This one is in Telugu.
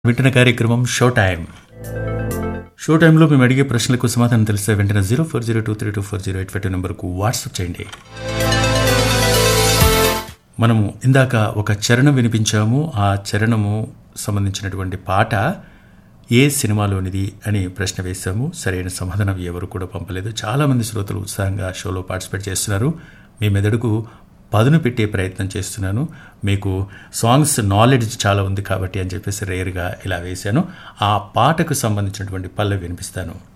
వింటున్న కార్యక్రమం షో టైం షో టైంలో మేము అడిగే ప్రశ్నలకు సమాధానం తెలిస్తే వెంటనే zero four zero two three two four zero eight five two నెంబర్కు వాట్సాప్ చేయండి మనము ఇందాక ఒక చరణం వినిపించాము ఆ చరణము సంబంధించినటువంటి పాట ఏ సినిమాలోనిది అని ప్రశ్న వేశాము సరైన సమాధానం ఎవరు కూడా పంపలేదు చాలామంది శ్రోతలు ఉత్సాహంగా షోలో పార్టిసిపేట్ చేస్తున్నారు మీ మెదడుకు పదును పెట్టే ప్రయత్నం చేస్తున్నాను మీకు సాంగ్స్ నాలెడ్జ్ చాలా ఉంది కాబట్టి అని చెప్పేసి రేర్గా ఇలా వేశాను ఆ పాటకు సంబంధించినటువంటి పల్లవి వినిపిస్తాను